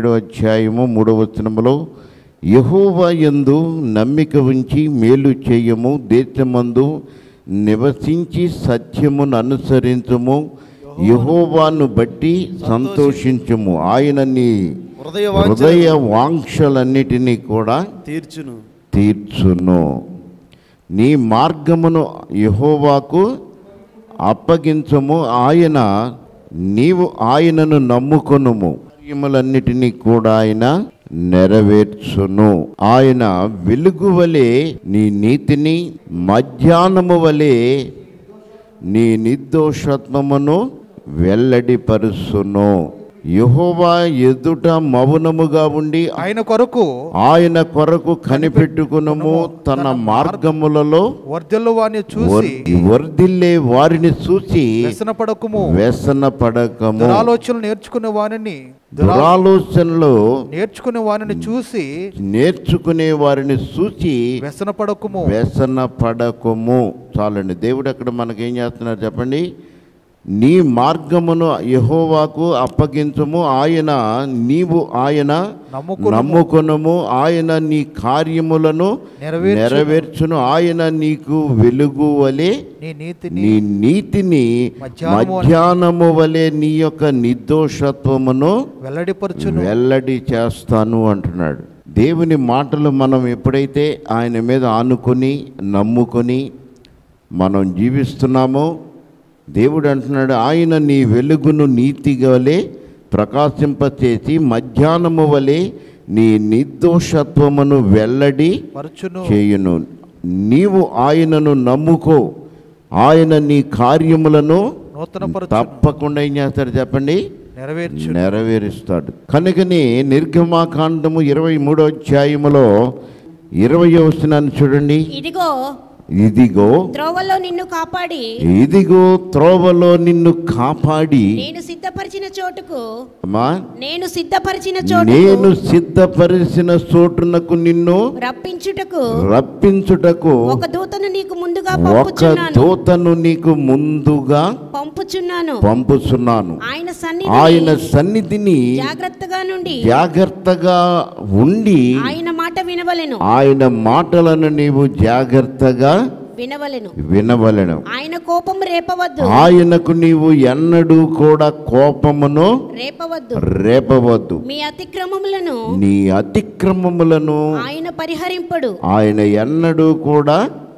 ఏడో అధ్యాయము మూడవ వచనములో యహోవా యందు నమ్మిక ఉంచి మేలు చేయము దేశమందు నివసించి సత్యమును అనుసరించము యహోవాను బట్టి సంతోషించుము ఆయన నీ హృదయ హృదయ వాంక్షలన్నిటినీ కూడా తీర్చును తీర్చును నీ మార్గమును యహోవాకు అప్పగించము ఆయన నీవు ఆయనను నమ్ముకొనుము కార్యములన్నిటినీ కూడా ఆయన నెరవేర్చును ఆయన వెలుగు వలె నీ నీతిని మధ్యాహ్నము వలె నీ నిర్దోషత్వమును వెల్లడిపరుచును యహోవా ఎదుట మౌనముగా ఉండి ఆయన కొరకు ఆయన కొరకు కనిపెట్టుకునము తన మార్గములలో వర్ధలు వారిని చూసి వర్- వర్ధిల్లే వారిని చూసి వ్యసనపడకుము వ్యసన పడకము దురాలోచనలు నేర్చుకునే వారిని దురాలోచనలు నేర్చుకునే వారిని చూసి నేర్చుకునే వారిని చూసి వ్యసనపడకుము వ్యసన పడకము చాలండి దేవుడు అక్కడ మనకేం చేస్తున్నారు చెప్పండి నీ మార్గమును యహోవాకు అప్పగించము ఆయన నీవు ఆయన నమ్ముకొనుము. నమ్ముకొనుము ఆయన నీ కార్యములను నెరవేర్చును. నెరవేర్చును ఆయన నీకు వెలుగు వలె నీ నీతిని నీ నీతిని మధ్యాహ్నము వలె మధ్యాహ్నము వలె నీ యొక్క నిర్దోషత్వమును వెల్లడిపరచును వెల్లడి చేస్తాను అంటున్నాడు దేవుని మాటలు మనం ఎప్పుడైతే ఆయన మీద ఆనుకొని నమ్ముకొని మనం జీవిస్తున్నామో దేవుడు అంటున్నాడు ఆయన నీ వెలుగును నీతిగా వలె ప్రకాశింపచేసి మధ్యాహ్నము వలె నీ నిర్దోషత్వమును వెల్లడి పరచును చేయును నీవు ఆయనను నమ్ముకో ఆయన నీ కార్యములను నూతనపరచును తప్పకుండా ఏం చేస్తాడు చెప్పండి నెరవేర్చు నెరవేరుస్తాడు కనుకని నిర్గమాకాండము ఇరవై మూడో అధ్యాయములో ఇరవై వచనాన్ని చూడండి ఇదిగో ఇదిగో త్రోవలో నిన్ను కాపాడి ఇదిగో త్రోవలో నిన్ను కాపాడి నేను సిద్ధపరిచిన చోటుకు అమ్మా నేను సిద్ధపరిచిన చోటుకు నేను సిద్ధపరిచిన చోటునకు నిన్ను రప్పించుటకు రప్పించుటకు ఒక దూతను నీకు ముందుగా ఒక పంపుచున్నాను దూతను నీకు ముందుగా పంపుచున్నాను పంపుచున్నాను ఆయన ఆయన సన్నిధి సన్నిధిని జాగ్రత్తగా నుండి జాగ్రత్తగా ఉండి ఆయన మాట వినవలెను ఆయన మాటలను నీవు జాగ్రత్తగా వినవలెను వినవలెను ఆయన కోపం రేపవద్దు ఆయనకు నీవు ఎన్నడూ కూడా కోపమును రేపవద్దు రేపవద్దు మీ అతిక్రమములను నీ అతిక్రమములను ఆయన పరిహరింపడు ఆయన ఎన్నడూ కూడా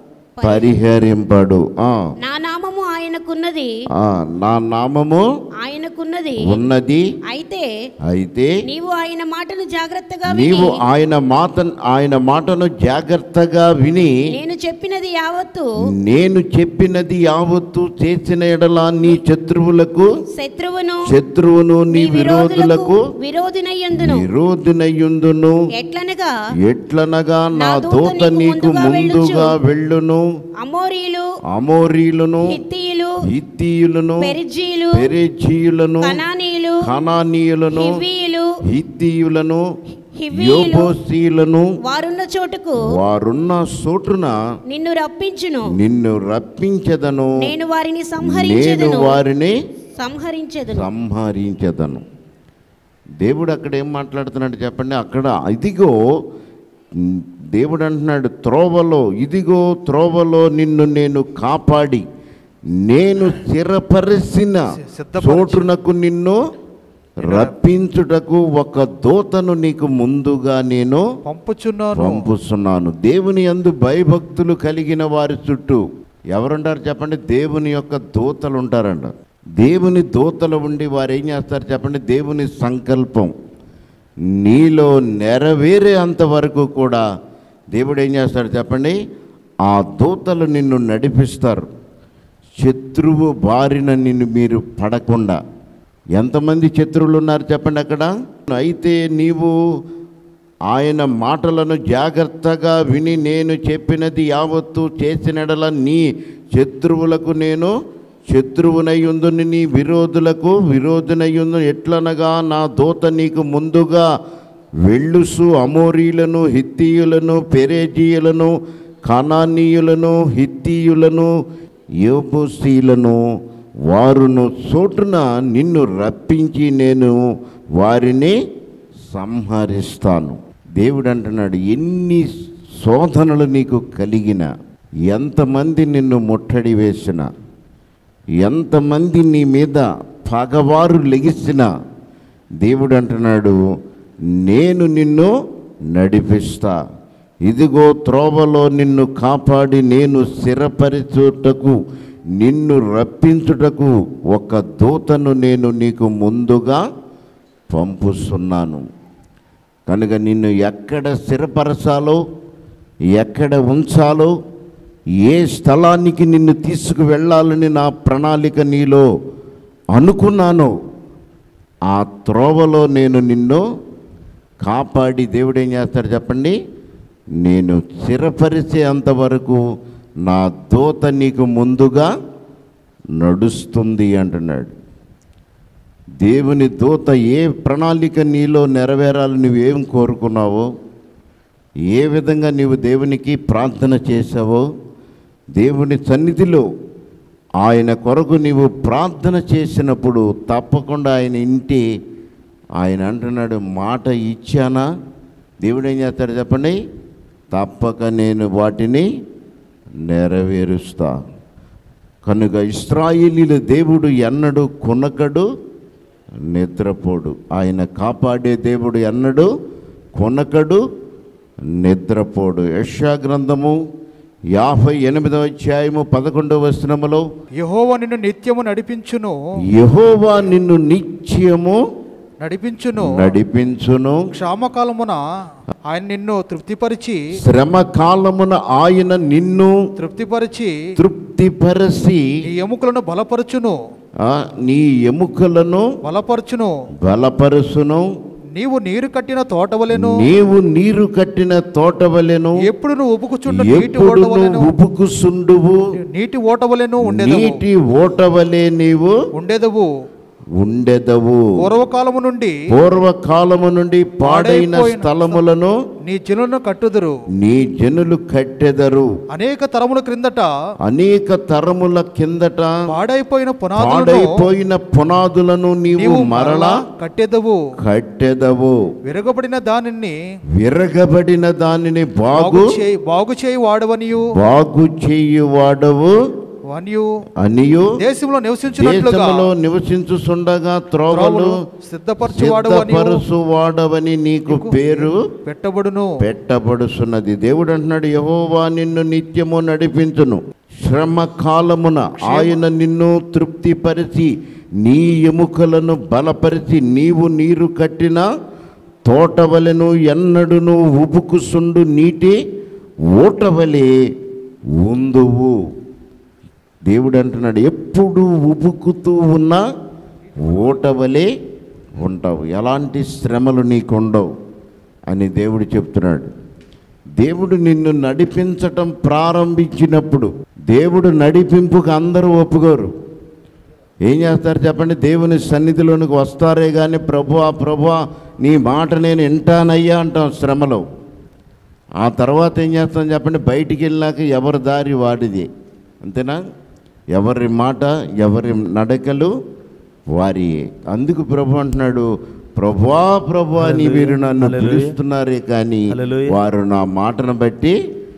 పరిహరింపడు ఆ, నా నామము ఆయనకున్నది ఆ, నా నామము ఆయనకున్నది ఉన్నది అయితే అయితే నీవు ఆయన మాటను జాగ్రత్తగా నీవు విని ఆయన మాట ఆయన మాటను జాగ్రత్తగా విని నేను చెప్పినది యావత్తు నేను చెప్పినది యావత్తు చేసిన ఎడల నీ శత్రువులకు శత్రువును శత్రువును నీ నీ విరోధులకు విరోధినయ్యందును విరోధునయ్యుందును ఎట్లనగా ఎట్లనగా నా నా దూత దూత నీకు నీకు ముందుగా ముందుగా వెళ్ళును అమోరీలు అమోరీలను హిత్తీయులు హిత్తీయులను పెరిజీలు పెరెజీయులను కనానీయులు కనానీయులను హివ్వీయులు హిత్తీయులను హివ్వీయులు యోబోసీయులను వారున్న చోటుకు వారున్న చోటున నిన్ను రప్పించును నిన్ను రప్పించదను నేను వారిని నేను సంహరించెదను వారిని సంహరించెదను సంహరించదను దేవుడు అక్కడ ఏం మాట్లాడుతున్నాడు చెప్పండి అక్కడ ఇదిగో ఉమ్, దేవుడు అంటున్నాడు త్రోవలో ఇదిగో త్రోవలో నిన్ను నేను కాపాడి నేను స్థిరపరిచిన సిద్ధపరచు. చోటునకు నిన్ను రప్పించుటకు ఒక దూతను నీకు ముందుగా నేను పంపుచున్నాను పంపుతున్నాను దేవుని యందు భయభక్తులు కలిగిన వారి చుట్టూ ఎవరుంటారు చెప్పండి దేవుని యొక్క దూతలు ఉంటారంట దేవుని దూతలు ఉండి వారు ఏం చేస్తారు చెప్పండి దేవుని సంకల్పం నీలో నెరవేరే అంతవరకు కూడా దేవుడు ఏం చేస్తాడు చెప్పండి ఆ దూతలు నిన్ను నడిపిస్తారు శత్రువు బారిన నిన్ను మీరు పడకుండా ఎంతమంది శత్రువులు ఉన్నారు చెప్పండి అక్కడ అయితే నీవు ఆయన మాటలను జాగ్రత్తగా విని నేను చెప్పినది యావత్తు చేసినడల నీ శత్రువులకు నేను శత్రువునయ్యుందుని నీ విరోధులకు విరోధునయ్యుందు ఎట్లనగా నా దూత నీకు ముందుగా వెళ్ళుసు అమోరీలను హిత్తీయులను పెరేజీయులను కనానీయులను హిత్తీయులను యోబుసీలను వారును చోటున నిన్ను రప్పించి నేను వారిని సంహరిస్తాను దేవుడు అంటున్నాడు ఎన్ని శోధనలు నీకు కలిగిన ఎంతమంది నిన్ను ముట్టడి వేసిన ఎంతమంది నీ మీద పగవారు లెగిసిన దేవుడు అంటున్నాడు నేను నిన్ను నడిపిస్తా ఇదిగో త్రోవలో నిన్ను కాపాడి నేను స్థిరపరచుటకు నిన్ను రప్పించుటకు ఒక దూతను నేను నీకు ముందుగా పంపుస్తున్నాను కనుక నిన్ను ఎక్కడ స్థిరపరచాలో ఎక్కడ ఉంచాలో ఏ స్థలానికి నిన్ను తీసుకువెళ్ళాలని నా ప్రణాళిక నీలో అనుకున్నానో ఆ త్రోవలో నేను నిన్ను కాపాడి దేవుడు ఏం చేస్తాడు చెప్పండి నేను స్థిరపరిచే అంతవరకు నా దూత నీకు ముందుగా నడుస్తుంది అంటున్నాడు దేవుని దూత ఏ ప్రణాళిక నీలో నెరవేరాలని నువ్వేం కోరుకున్నావో ఏ విధంగా నీవు దేవునికి ప్రార్థన చేసావో దేవుని సన్నిధిలో ఆయన కొరకు నీవు ప్రార్థన చేసినప్పుడు తప్పకుండా ఆయన ఇంటి ఆయన అంటున్నాడు మాట ఇచ్చానా దేవుడు ఏం చేస్తాడు చెప్పండి తప్పక నేను వాటిని నెరవేరుస్తా కనుక ఇస్రాయేలీల దేవుడు ఎన్నడు కొనకడు నిద్రపోడు ఆయన కాపాడే దేవుడు ఎన్నడు కొనకడు నిద్రపోడు యశా గ్రంథము యాభై ఎనిమిదవ అధ్యాయము పదకొండవ వచనములో యెహోవా నిన్ను నిత్యము నడిపించును యెహోవా నిన్ను నిత్యము నడిపించును నడిపించును క్షామకాలమున ఆయన నిన్ను తృప్తిపరిచి శ్రమ కాలమున ఆయన నిన్ను తృప్తిపరిచి తృప్తిపరచి నీ ఎముకలను బలపరచును ఆ, నీ ఎముకలను బలపరచును బలపరుసును నీవు నీరు కట్టిన తోటవలెను నీవు నీరు కట్టిన తోటవలెను ఎప్పుడు నువ్వు ఉబుకుచుండు నీటి ఎప్పుడు ఓటవలెను ఉపుకుసుండువు నీటి ఓటవలెను ఉండేదవు నీటి ఓటవలే నీవు ఉండేదవు ఉండెదవు పూర్వకాలము నుండి పూర్వకాలము నుండి పాడైన పాడైపోయిన స్థలములను నీ జనులను కట్టుదురు నీ జనులు కట్టెదరు అనేక తరముల క్రిందట అనేక తరముల కిందట పాడైపోయిన పునాదులను పాడైపోయిన పునాదులను నీవు నీవు మరలా కట్టెదవు కట్టెదవు విరగబడిన దానిని విరగబడిన దానిని బాగు బాగు చేయి బాగు చేయి వాడవనియు బాగు చేయువాడవు వనియు అనియు దేశంలో నివసించినట్లుగా దేశములో నివసించుచుండగా త్రోవలు త్రోవలు సిద్ధపరచువాడవనియు సిద్ధపరచువాడవని నీకు పేరు పెట్టబడును పెట్టబడుచున్నది దేవుడు అంటున్నాడు యహోవా నిన్ను నిత్యము నడిపించును శ్రమ కాలమున ఆయన నిన్ను తృప్తిపరిచి నీ ఎముకలను బలపరిచి నీవు నీరు కట్టిన తోటవలెను ఎన్నడును ఉబుకుసుండు నీటి ఓటవలే ఉందువు దేవుడు అంటున్నాడు ఎప్పుడు ఉబుకుతూ ఉన్న ఓటవలే ఉంటావు ఎలాంటి శ్రమలు నీకుండవు అని దేవుడు చెప్తున్నాడు దేవుడు నిన్ను నడిపించటం ప్రారంభించినప్పుడు దేవుడు నడిపింపుకు అందరూ ఒప్పుకోరు ఏం చేస్తారు చెప్పండి దేవుని సన్నిధిలోనికి వస్తారే కానీ ప్రభువా ప్రభువా నీ మాట నేను వింటానయ్యా అంటాం శ్రమలో ఆ తర్వాత ఏం చేస్తాం చెప్పండి బయటికి వెళ్ళాక ఎవరి దారి వాడిది అంతేనా ఎవరి మాట ఎవరి నడకలు వారి అందుకు ప్రభు అంటున్నాడు ప్రభువా ప్రభువా నీ వీరు నన్ను హల్లెలూయా. పిలుస్తున్నారే కానీ హల్లెలూయా. వారు నా మాటను బట్టి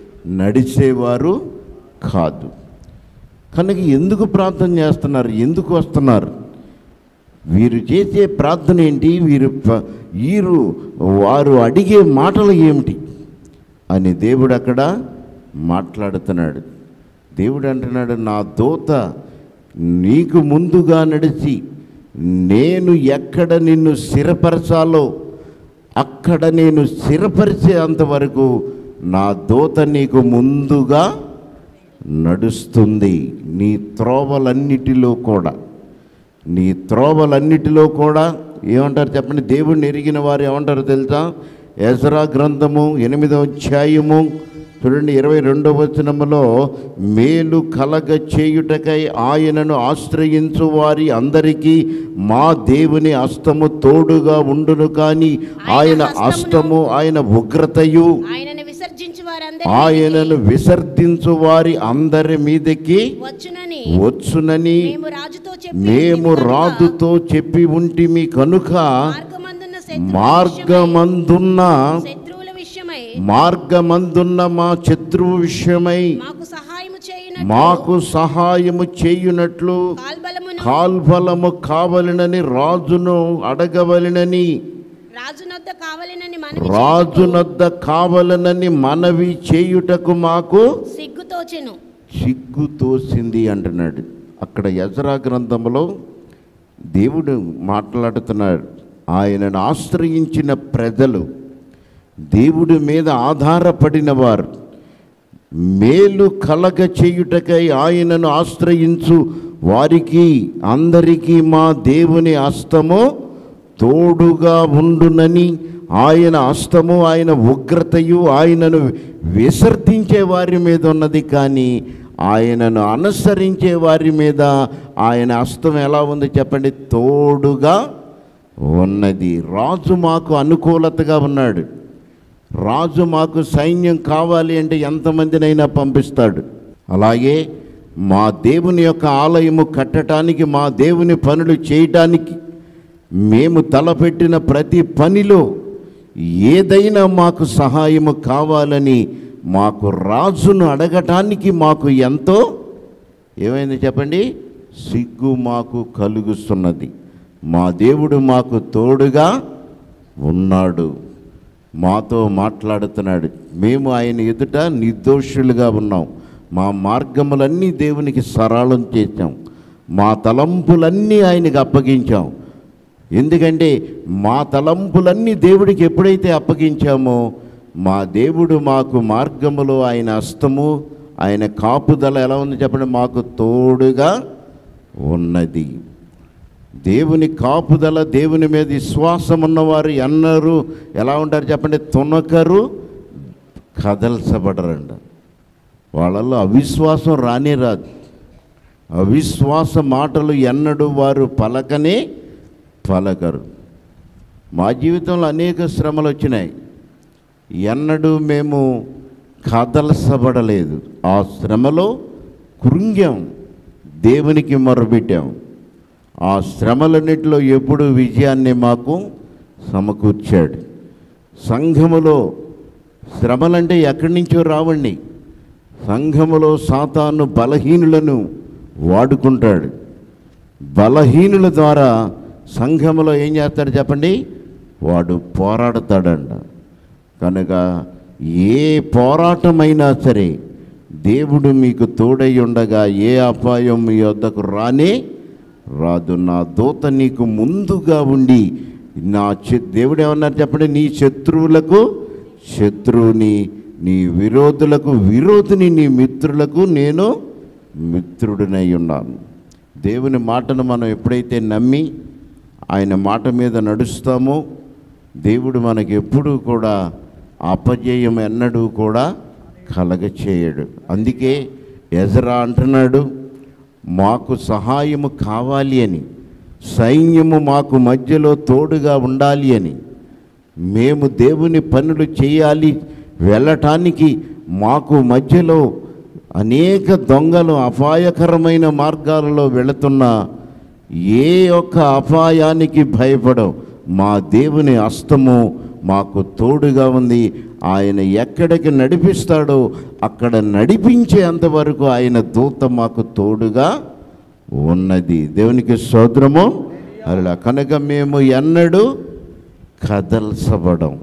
నడిచేవారు కాదు కనుక ఎందుకు ప్రార్థన చేస్తున్నారు ఎందుకు వస్తున్నారు వీరు చేసే ప్రార్థన ఏంటి వీరు ప- వీరు వారు అడిగే మాటలు ఏమిటి అని దేవుడు అక్కడ మాట్లాడుతున్నాడు దేవుడు అంటున్నాడు నా దూత నీకు ముందుగా నడిచి నేను ఎక్కడ నిన్ను స్థిరపరచాలో అక్కడ నేను స్థిరపరిచే అంతవరకు నా దూత నీకు ముందుగా నడుస్తుంది నీ త్రోవలన్నిటిలో కూడా నీ త్రోవలన్నిటిలో కూడా ఏమంటారు చెప్పండి దేవుణ్ణి ఎరిగిన వారు ఏమంటారు తెలుసా ఎసరా గ్రంథము ఎనిమిదవ అధ్యాయము చూడండి ఇరవై రెండవ వచనములో మేలు కలగ చేయుటకై ఆయనను ఆశ్రయించు వారి అందరికీ మా దేవుని అస్తము తోడుగా ఉండును కానీ ఆయన అస్తము ఆయన ఉగ్రతయు ఆయనను విసర్జించి వారందరూ ఆయనను విసర్జించు వారి అందరి మీదకి వచ్చునని వచ్చునని మేము రాజుతో చెప్పి మేము ఉంటిమి కనుక రాజుతో చెప్పి ఉంటిమి కనుక మార్గమందున్న మార్గమందున్న శత్రువుల విషయమై మార్గమందున్న మా శత్రువు విషయమై మాకు సహాయము చేయునట్లు మాకు సహాయము చేయునట్లు కాల్బలమును కాల్ఫలము కావలనని రాజును అడగవలనని రాజునొద్ద కావలెనని మనవి రాజునొద్ద కావలనని మనవి చేయుటకు మాకు సిగ్గుతోచెను సిగ్గు తోసింది అంటున్నాడు అక్కడ యజరా గ్రంథంలో దేవుడు మాట్లాడుతున్నాడు ఆయనను ఆశ్రయించిన ప్రజలు దేవుడి మీద ఆధారపడిన వారు మేలు కలగ చేయుటకై ఆయనను ఆశ్రయించు వారికి అందరికీ మా దేవుని హస్తము తోడుగా ఉండునని ఆయన హస్తము ఆయన ఉగ్రతయు ఆయనను విసర్జించే వారి మీద ఉన్నది కానీ ఆయనను అనుసరించే వారి మీద ఆయన హస్తం ఎలా ఉంది చెప్పండి తోడుగా ఉన్నది రాజు మాకు అనుకూలతగా ఉన్నాడు రాజు మాకు సైన్యం కావాలి అంటే ఎంతమందినైనా పంపిస్తాడు అలాగే మా దేవుని యొక్క ఆలయము కట్టడానికి మా దేవుని పనులు చేయటానికి మేము తలపెట్టిన ప్రతి పనిలో ఏదైనా మాకు సహాయము కావాలని మాకు రాజును అడగటానికి మాకు ఎంతో ఏమైంది చెప్పండి సిగ్గు మాకు కలుగుతున్నది మా దేవుడు మాకు తోడుగా ఉన్నాడు మాతో మాట్లాడుతున్నాడు మేము ఆయన ఎదుట నిర్దోషులుగా ఉన్నాం మా మార్గములన్నీ దేవునికి సరళం చేశాం మా తలంపులన్నీ ఆయనకి అప్పగించాం ఎందుకంటే మా తలంపులన్నీ దేవుడికి ఎప్పుడైతే అప్పగించామో మా దేవుడు మాకు మార్గములో ఆయన హస్తము ఆయన కాపుదల ఎలా ఉంది చెప్పండి మాకు తోడుగా ఉన్నది దేవుని కాపుదల దేవుని మీద విశ్వాసం ఉన్నవారు ఎన్నరు ఎలా ఉంటారు చెప్పండి తునకరు కదల్చబడరంట వాళ్ళల్లో అవిశ్వాసం రానే రాదు అవిశ్వాస మాటలు ఎన్నడూ వారు పలకనే పలకరు మా జీవితంలో అనేక శ్రమలు వచ్చినాయి ఎన్నడూ మేము కదల్చబడలేదు ఆ శ్రమలో కృంగ్యం దేవునికి మొరబెట్టాం ఆ శ్రమలన్నిటిలో ఎప్పుడు విజయాన్ని మాకు సమకూర్చాడు సంఘములో శ్రమలంటే ఎక్కడి నుంచో రావండి సంఘములో సాతాను బలహీనులను వాడుకుంటాడు బలహీనుల ద్వారా సంఘములో ఏం చేస్తాడు చెప్పండి వాడు పోరాడతాడంట కనుక ఏ పోరాటమైనా సరే దేవుడు మీకు తోడై ఉండగా ఏ అపాయం మీ వద్దకు రానే రాదు నా దూత నీకు ముందుగా ఉండి నా చె దేవుడు ఏమన్నారు చెప్పండి నీ శత్రువులకు శత్రువుని నీ విరోధులకు విరోధిని నీ మిత్రులకు నేను మిత్రుడినై ఉన్నాను దేవుని మాటను మనం ఎప్పుడైతే నమ్మి ఆయన మాట మీద నడుస్తామో దేవుడు మనకి ఎప్పుడూ కూడా అపజయం ఎన్నడూ కూడా కలగచేయడు అందుకే ఎజరా అంటున్నాడు మాకు సహాయము కావాలి అని సైన్యము మాకు మధ్యలో తోడుగా ఉండాలి అని మేము దేవుని పనులు చేయాలి వెళ్ళటానికి మాకు మధ్యలో అనేక దొంగలు అపాయకరమైన మార్గాలలో వెళుతున్న ఏ ఒక్క అపాయానికి భయపడం మా దేవుని హస్తము మాకు తోడుగా ఉంది ఆయన ఎక్కడికి నడిపిస్తాడో అక్కడ నడిపించేంతవరకు ఆయన దూత మాకు తోడుగా ఉన్నది దేవునికి సోదరము అలా కనుక మేము ఎన్నడూ కదల్చబడం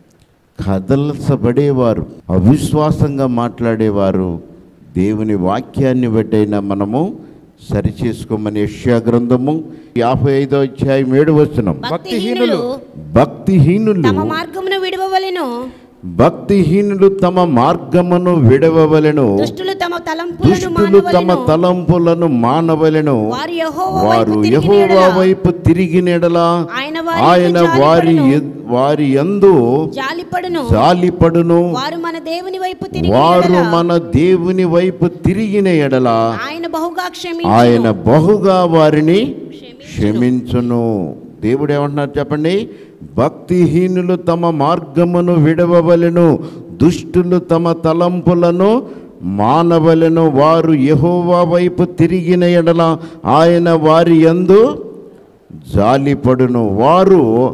కదల్చబడేవారు అవిశ్వాసంగా మాట్లాడేవారు దేవుని వాక్యాన్ని బట్టైనా మనము సరిచేసుకోమని యెషయా గ్రంథము యాభై ఐదో అధ్యాయం ఏడు వస్తున్నాం భక్తిహీనులు భక్తిహీనులు తమ మార్గమును విడవవలెను భక్తిహీనులు తమ మార్గమును విడవవలెను దుష్టులు తమ తలంపులను దుష్టులు తమ మానవలెను తలంపులను మానవలెను వారు యెహోవా వారు వైపు తిరిగిన యెహోవా యెడల వైపు తిరిగినెడలా ఆయన వారి ఆయన యందు వారి జాలిపడును. ఎద్- వారి యందు జాలిపడును జాలిపడును వారు మన దేవుని వైపు తిరిగి వారు యెడల మన దేవుని వైపు తిరిగిన ఎడల ఆయన బహుగా ఆయన క్షమించును బహుగా వారిని క్షమించును దేవుడు ఏమంటున్నారు చెప్పండి భక్తిహీనులు తమ మార్గమును విడవవలెను దుష్టులు తమ తలంపులను మానవలెను వారు యెహోవా వైపు తిరిగిన ఎడల ఆయన వారి యందు జాలిపడును వారు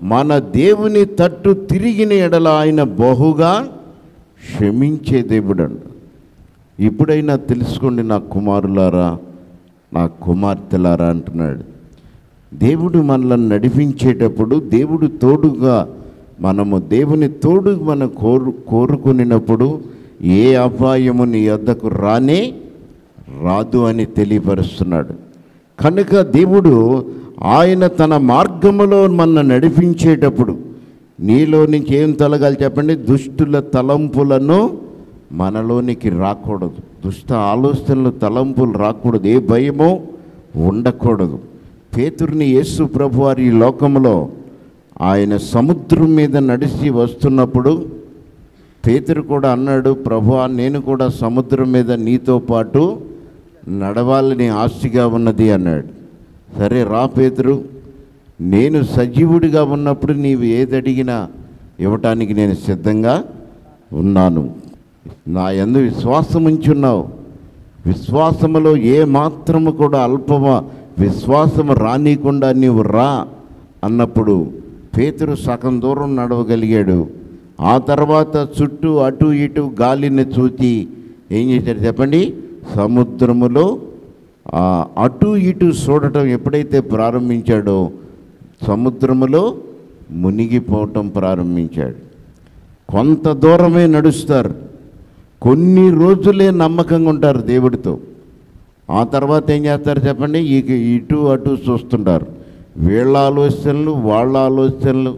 మన దేవుని తట్టు తిరిగిన ఎడల ఆయన బహుగా క్షమించే దేవుడండి ఇప్పుడైనా తెలుసుకోండి నా కుమారులారా నా కుమార్తెలారా అంటున్నాడు దేవుడు మనల్ని నడిపించేటప్పుడు దేవుడు తోడుగా మనము దేవుని తోడు మనం కోరు కోరుకునినప్పుడు ఏ అపాయము నీ వద్దకు రానే రాదు అని తెలియపరుస్తున్నాడు కనుక దేవుడు ఆయన తన మార్గములో మన నడిపించేటప్పుడు నీలో నుంచి ఏం తొలగాలి చెప్పండి దుష్టుల తలంపులను మనలోనికి రాకూడదు దుష్ట ఆలోచనలు తలంపులు రాకూడదు ఏ భయమో ఉండకూడదు పేతుర్ని యేసు ప్రభు వారి ఈ లోకంలో ఆయన సముద్రం మీద నడిచి వస్తున్నప్పుడు పేతురు కూడా అన్నాడు ప్రభువా నేను కూడా సముద్రం మీద నీతో పాటు నడవాలని ఆశగా ఉన్నది అన్నాడు సరే రా పేతురు నేను సజీవుడిగా ఉన్నప్పుడు నీవు ఏది అడిగినా ఇవ్వటానికి నేను సిద్ధంగా ఉన్నాను నా యందు విశ్వాసం ఉంచున్నావు విశ్వాసములో ఏ మాత్రము కూడా అల్పమా విశ్వాసము రానీకుండా నీవు రా అన్నప్పుడు పేతురు సగం దూరం నడవగలిగాడు ఆ తర్వాత చుట్టూ అటు ఇటు గాలిని చూచి ఏం చేశాడు చెప్పండి సముద్రములో ఆ అటు ఇటు చూడటం ఎప్పుడైతే ప్రారంభించాడో సముద్రములో మునిగిపోవటం ప్రారంభించాడు కొంత దూరమే నడుస్తారు కొన్ని రోజులే నమ్మకంగా ఉంటారు దేవుడితో ఆ తర్వాత ఏం చేస్తారు చెప్పండి ఇక ఇటు అటు చూస్తుంటారు వీళ్ళ ఆలోచనలు వాళ్ళ ఆలోచనలు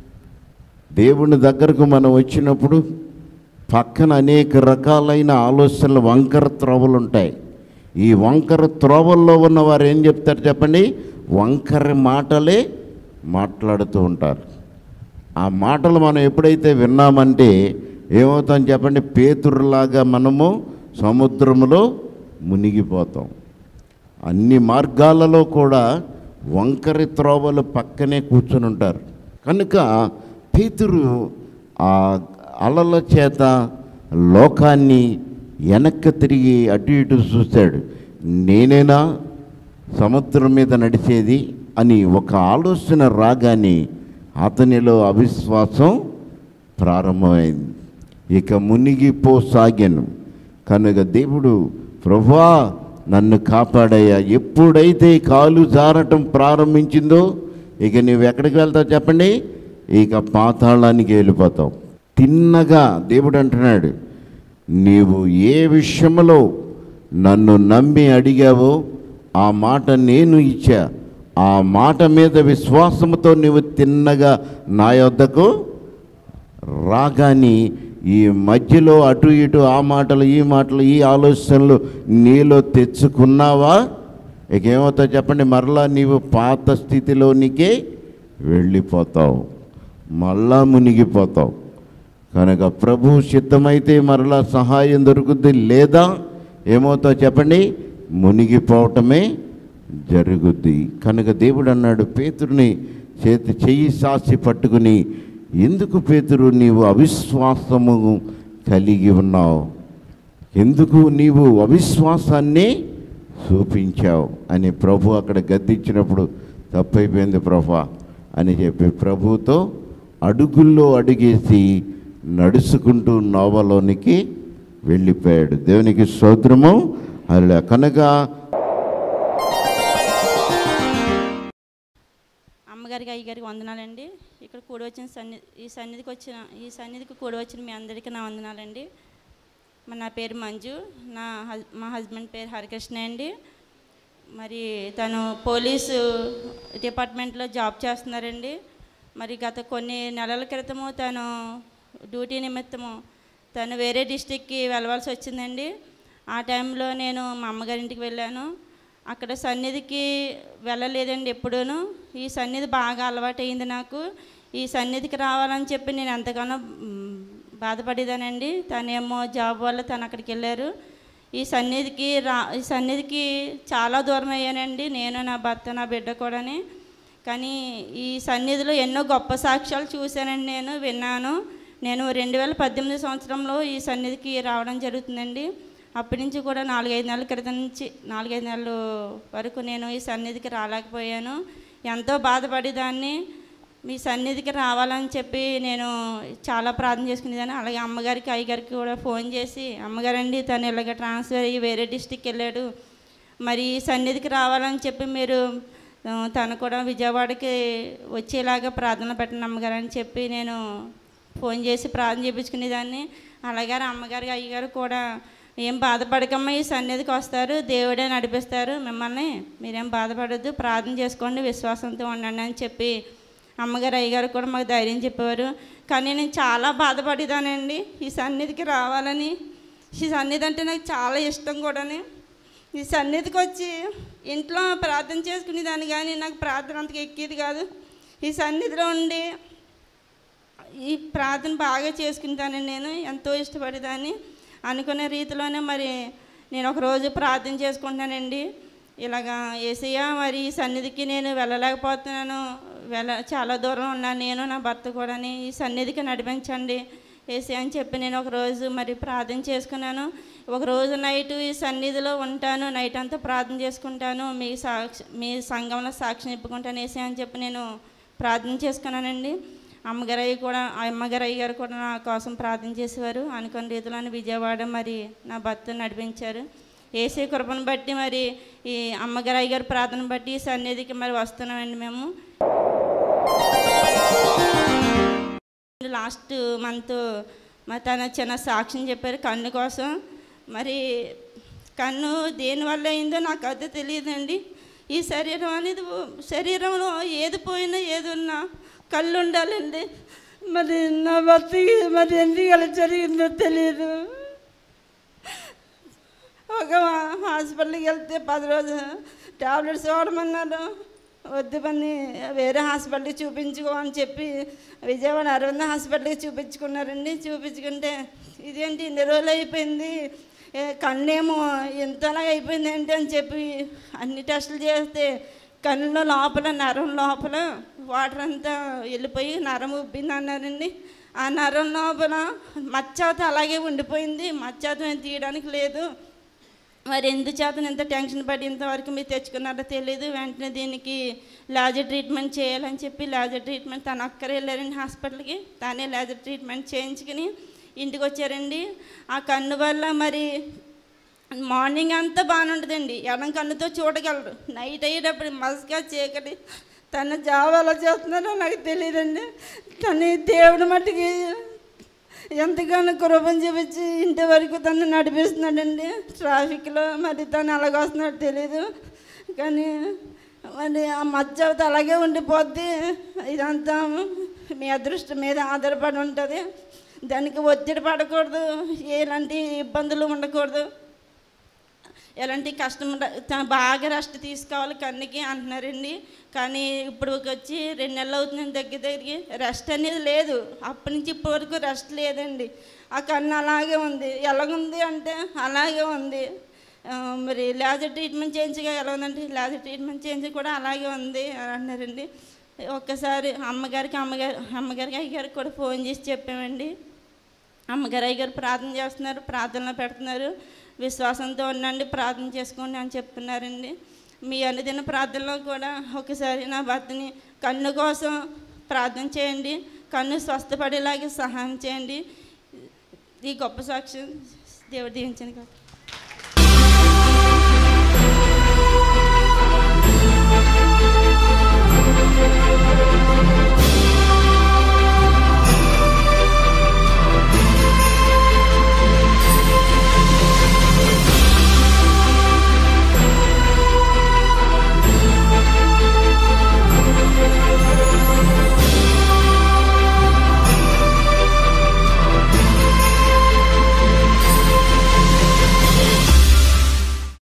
దేవుని దగ్గరకు మనం వచ్చినప్పుడు పక్కన అనేక రకాలైన ఆలోచనలు వంకర త్రోవలు ఉంటాయి ఈ వంకర త్రోవల్లో ఉన్న వారు ఏం చెప్తారు చెప్పండి వంకర మాటలే మాట్లాడుతూ ఉంటారు ఆ మాటలు మనం ఎప్పుడైతే విన్నామంటే ఏమవుతాం చెప్పండి పేతురులాగా మనము సముద్రములో మునిగిపోతాం అన్ని మార్గాలలో కూడా వంకరి త్రోవలు పక్కనే కూర్చుని ఉంటారు కనుక పేతురు ఆ అలల చేత లోకాన్ని వెనక్కి తిరిగి అటు ఇటు చూశాడు నేనేనా సముద్రం మీద నడిచేది అని ఒక ఆలోచన రాగానే అతనిలో అవిశ్వాసం ప్రారంభమైంది ఇక మునిగిపోసాగాను కనుక దేవుడు ప్రభా నన్ను కాపాడయ్యా ఎప్పుడైతే కాలు జారటం ప్రారంభించిందో ఇక నువ్వు ఎక్కడికి వెళ్తావు చెప్పండి ఇక పాతాళానికి వెళ్ళిపోతావు తిన్నగా దేవుడు అంటున్నాడు నీవు ఏ విషయంలో నన్ను నమ్మి అడిగావో ఆ మాట నేను ఇచ్చా ఆ మాట మీద విశ్వాసంతో నీవు తిన్నగా నా యొద్దకు రాగాని ఈ మధ్యలో అటు ఇటు ఆ మాటలు ఈ మాటలు ఈ ఆలోచనలు నీలో తెచ్చుకున్నావా ఇక ఏమవుతావు చెప్పండి మరలా నీవు పాత స్థితిలోనికే వెళ్ళిపోతావు మళ్ళా మునిగిపోతావు కనుక ప్రభు సిద్ధమైతే మరలా సహాయం దొరుకుద్ది లేదా ఏమవుతావు చెప్పండి మునిగిపోవటమే జరుగుద్ది కనుక దేవుడు అన్నాడు పేతుడిని చేతి చెయ్యి సాసి పట్టుకుని ఎందుకు పేతురు నీవు అవిశ్వాసము కలిగి ఉన్నావు ఎందుకు నీవు అవిశ్వాసాన్ని చూపించావు అని ప్రభు అక్కడ గద్దించినప్పుడు తప్పైపోయింది ప్రభా అని చెప్పి ప్రభుతో అడుగుల్లో అడిగేసి నడుచుకుంటూ నోవలోనికి వెళ్ళిపోయాడు దేవునికి స్తోత్రము అలా కనుక అమ్మగారికి అయ్యగారికి వందనాలండి ఇక్కడ కూడి వచ్చిన సన్ని ఈ సన్నిధికి వచ్చిన ఈ సన్నిధికి కూడి వచ్చిన మీ అందరికీ నా వందనాలండి మరి నా పేరు మంజు నా హస్ మా హస్బెండ్ పేరు హరికృష్ణ అండి మరి తను పోలీసు డిపార్ట్మెంట్లో జాబ్ చేస్తున్నారండి మరి గత కొన్ని నెలల క్రితము తను డ్యూటీ నిమిత్తము తను వేరే డిస్టిక్కి వెళ్ళవలసి వచ్చిందండి ఆ టైంలో నేను మా అమ్మగారింటికి వెళ్ళాను అక్కడ సన్నిధికి వెళ్ళలేదండి ఎప్పుడూను ఈ సన్నిధి బాగా అలవాటైంది నాకు ఈ సన్నిధికి రావాలని చెప్పి నేను ఎంతగానో మ్, బాధపడేదానండి తనేమో జాబ్ వల్ల తను అక్కడికి వెళ్ళారు ఈ సన్నిధికి రా ఈ సన్నిధికి చాలా దూరం అయ్యానండి నేను నా భర్త నా బిడ్డ కూడాని కానీ ఈ సన్నిధిలో ఎన్నో గొప్ప సాక్ష్యాలు చూశానండి నేను విన్నాను నేను రెండు వేల పద్దెనిమిది సంవత్సరంలో ఈ సన్నిధికి రావడం జరుగుతుందండి అప్పటి నుంచి కూడా నాలుగైదు నెలల క్రితం నుంచి నాలుగైదు నెలల వరకు నేను ఈ సన్నిధికి రాలేకపోయాను ఎంతో బాధపడేదాన్ని మీ సన్నిధికి రావాలని చెప్పి నేను చాలా ప్రార్థన చేసుకునేదాన్ని అలాగే అమ్మగారికి అయ్యగారికి కూడా ఫోన్ చేసి అమ్మగారండి తను ఇలాగ ట్రాన్స్ఫర్ అయ్యి వేరే డిస్టిక్ వెళ్ళాడు మరి ఈ సన్నిధికి రావాలని చెప్పి మీరు ఆ, తను కూడా విజయవాడకి వచ్చేలాగా ప్రార్థన పెట్టండి అమ్మగారు అని చెప్పి నేను ఫోన్ చేసి ప్రార్థన చేయించుకునేదాన్ని అలాగే అమ్మగారు అయ్యగారు కూడా ఏం బాధపడకమ్మా ఈ సన్నిధికి వస్తారు దేవుడే నడిపిస్తారు మిమ్మల్ని మీరేం బాధపడద్దు ప్రార్థన చేసుకోండి విశ్వాసంతో ఉండండి అని చెప్పి అమ్మగారు అయ్యగారు కూడా మాకు ధైర్యం చెప్పేవారు కానీ నేను చాలా బాధపడేదానండి ఈ సన్నిధికి రావాలని ఈ సన్నిధి అంటే నాకు చాలా ఇష్టం కూడాని ఈ సన్నిధికి వచ్చి ఇంట్లో ప్రార్థన చేసుకునేదాన్ని కానీ నాకు ప్రార్థన అంతగా ఎక్కేది కాదు ఈ సన్నిధిలో ఉండి ఈ ప్రార్థన బాగా చేసుకుంటానండి నేను ఎంతో ఇష్టపడేదాన్ని అనుకునే రీతిలోనే మరి నేను ఒక రోజు ప్రార్థన చేసుకుంటానండి ఇలాగా ఏసయ్య మరి ఈ సన్నిధికి నేను వెళ్ళలేకపోతున్నాను వెళ్ళ చాలా దూరం ఉన్నాను నేను నా భర్త కూడా ఈ సన్నిధికి నడిపించండి ఏసీ అని చెప్పి నేను ఒక రోజు మరి ప్రార్థన చేసుకున్నాను ఒక రోజు నైట్ ఈ సన్నిధిలో ఉంటాను నైట్ అంతా ప్రార్థన చేసుకుంటాను మీ సాక్షి మీ సంఘంలో సాక్షి నిప్పుకుంటాను ఏసీ అని చెప్పి నేను ప్రార్థన చేసుకున్నానండి అమ్మగారు అయ్య కూడా ఆ అమ్మగారు అయ్య గారు కూడా నా కోసం ప్రార్థన చేసేవారు అనుకున్న రీతిలోనే విజయవాడ మరి నా భర్త నడిపించారు ఏసీ కృపను బట్టి మరి ఈ అమ్మగారు అయ్య గారి ప్రార్థన బట్టి ఈ సన్నిధికి మరి వస్తున్నామండి మేము లాస్ట్ మంత్ మరి తన చిన్న సాక్ష్యం చెప్పారు కన్ను కోసం మరి కన్ను దేనివల్ల అయిందో నాకు అది తెలియదండి ఈ శరీరం అనేది శరీరంలో ఏది పోయినా ఏది ఉన్నా కళ్ళు ఉండాలండి మరి నా భర్తకి మరి ఎందుకు అలా జరిగిందో తెలియదు ఒక హాస్పిటల్కి వెళ్తే పది రోజులు టాబ్లెట్స్ వాడమన్నారు వద్దు పని వేరే హాస్పిటల్కి చూపించుకో అని చెప్పి విజయవాడ అరవింద హాస్పిటల్కి చూపించుకున్నారండి చూపించుకుంటే ఇదేంటి ఇన్ని రోజులు అయిపోయింది ఏ, కన్నేమో ఇంతలా అయిపోయింది ఏంటి అని చెప్పి అన్ని టెస్టులు చేస్తే కన్నులో లోపల నరం లోపల వాటర్ అంతా వెళ్ళిపోయి నరం ఉబ్బింది అన్నారండి ఆ నరం లోపల మచ్చాత అలాగే ఉండిపోయింది మచ్చాత ఏం తీయడానికి లేదు మరి ఎందుచేత ఇంత టెన్షన్ పడి ఇంతవరకు మీరు తెచ్చుకున్నారో తెలియదు వెంటనే దీనికి లేజర్ ట్రీట్మెంట్ చేయాలని చెప్పి లేజర్ ట్రీట్మెంట్ తను అక్కరే వెళ్ళారండి హాస్పిటల్కి తానే లేజర్ ట్రీట్మెంట్ చేయించుకుని ఇంటికి వచ్చారండి ఆ కన్ను వల్ల మరి మార్నింగ్ అంతా బాగానే ఉంటుందండి ఎడం కన్నుతో చూడగలరు నైట్ అయ్యేటప్పుడు మస్గా చీకటి తన జాబ్ ఎలా చేస్తున్నారో నాకు తెలియదండి కానీ దేవుడి మట్టుకి ఎంతగానో కృపం చూపించి ఇంటి వరకు తను నడిపిస్తున్నాడండి ట్రాఫిక్లో మరి తను ఎలాగ వస్తున్నాడో తెలీదు కానీ మరి ఆ మధ్య అలాగే ఉండిపోద్ది ఇదంతా మీ అదృష్టం మీద ఆధారపడి ఉంటుంది దానికి ఒత్తిడి పడకూడదు ఎలాంటి ఇబ్బందులు ఉండకూడదు ఎలాంటి కష్టం ర- త- బాగా రెస్ట్ తీసుకోవాలి కన్నుకి అంటున్నారండి కానీ ఇప్పుడు వచ్చి రెండు నెలలు అవుతుంది దగ్గర దగ్గరికి రెస్ట్ అనేది లేదు అప్పటి నుంచి ఇప్పటి వరకు రెస్ట్ లేదండి ఆ కన్ను అలాగే ఉంది ఎలాగుంది అంటే అలాగే ఉంది ఆ, మరి లేజర్ ట్రీట్మెంట్ చేయించగా ఎలా ఉందంటే లేజర్ ట్రీట్మెంట్ చేయించి కూడా అలాగే ఉంది అని అన్నారండి ఒక్కసారి అమ్మగారికి అమ్మగారు అమ్మగారికి అయ్యగారికి కూడా ఫోన్ చేసి చెప్పామండి అమ్మగారు అయ్యగారు ప్రార్థన చేస్తున్నారు ప్రార్థనలో పెడుతున్నారు విశ్వాసంతో ఉండండి ప్రార్థన చేసుకోండి అని చెప్తున్నారండి మీ అనుదిన ప్రార్థనలో కూడా ఒకసారి నా భర్తని కన్ను కోసం ప్రార్థన చేయండి కన్ను స్వస్థపడేలాగే సహాయం చేయండి ఈ గొప్ప సాక్ష్యం దేవుడు దీవించను కాదు